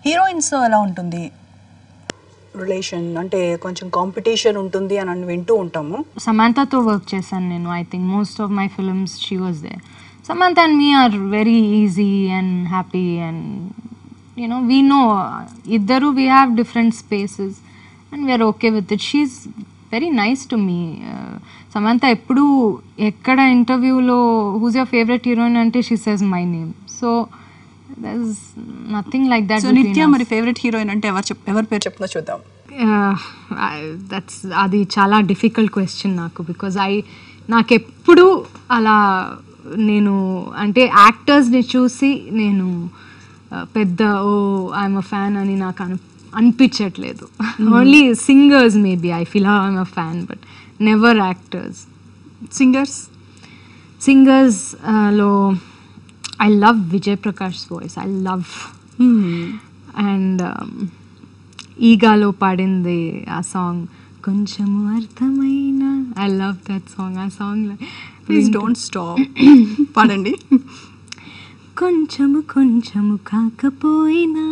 Heroines ఎలా ఉంటుంది relation అంటే కొంచెం కాంపిటీషన్ ఉంటుంది అని అని వింటూ ఉంటాము సమాంతతో వర్క్ చేశాను నేను I think most of my films she was they Samantha and me are very easy and happy and you know we know ఇద్దరు we have different spaces and we're okay with it she very nice to me Samantha ఎప్పుడు ఎక్కడ ఇంటర్వ్యూలో who's your favourite heroine అంటే she says my name so there is nothing like that so Nithya మరి favourite heroine అంటే ఎవరు చెప్ ఎవరి పేరు చెప్తున్నా చూద్దాం దట్స్ అది చాలా డిఫికల్ట్ క్వశ్చన్ నాకు బికాజ్ ఐ నాకెప్పుడు అలా నేను అంటే యాక్టర్స్ని చూసి నేను uh, పెద్ద ఓ ఐఎమ్ అ ఫ్యాన్ అని నాకు అను అనిపించట్లేదు only singers maybe I feel how I'm a fan but never actors singers singers లో I love Vijay Prakash voice I love and ఈగాలో పాడింది ఆ సాంగ్ కొంచెము అర్థమైన ఐ లవ్ దట్ సాంగ్ ఆ సాంగ్ ప్లీజ్ డోంట్ స్టాప్ పాడండి కొంచెము కొంచెము కాకపోయినా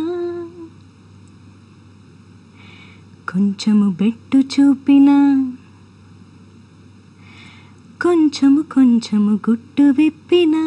కొంచెము బెట్టు చూపినా కొంచెము కొంచెము గుట్టు విప్పినా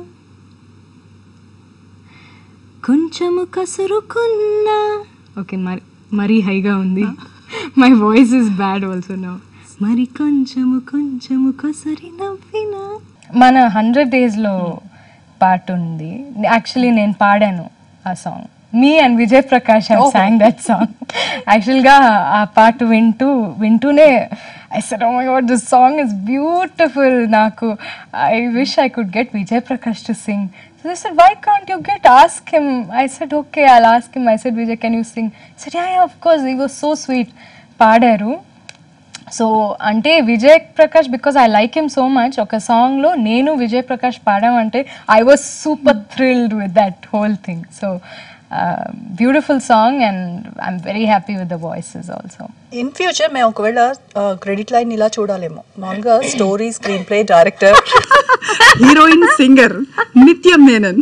కొంచెము కసురుకున్నా ఓకే మరి మరీ హైగా ఉంది my voice is bad also now మరి కొంచెము కొంచెము కొసరి నవ్వినా మన హండ్రెడ్ డేస్లో పాట ఉంది యాక్చువల్లీ నేను పాడాను ఆ song me and Vijay Prakash have sung that song యాక్చువల్గా ఆ పాట వింటూ వింటూనే I said oh my god this song is beautiful నాకు I wish I could get Vijay Prakash to sing So they said, why can't you get, ask him. I said, okay, I'll ask him. I said, Vijay, can you sing? He said, yeah, yeah, of course. He was so sweet. పాడారు so అంటే Vijay Prakash because I like him so much ఒక సాంగ్లో నేను విజయ్ ప్రకాష్ పాడామంటే I was super thrilled with that whole thing so beautiful song and I'm very happy with the voices also in future మేము ఒకవేళ credit line ఇలా చూడాలేమో మామూలుగా story screenplay director heroine singer Nithya Menon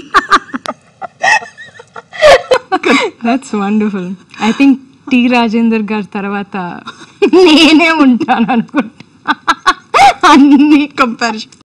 that's wonderful I think T Rajender గారి తర్వాత నేనే ఉంటాను అనుకుంటా అన్ని కంపారిజన్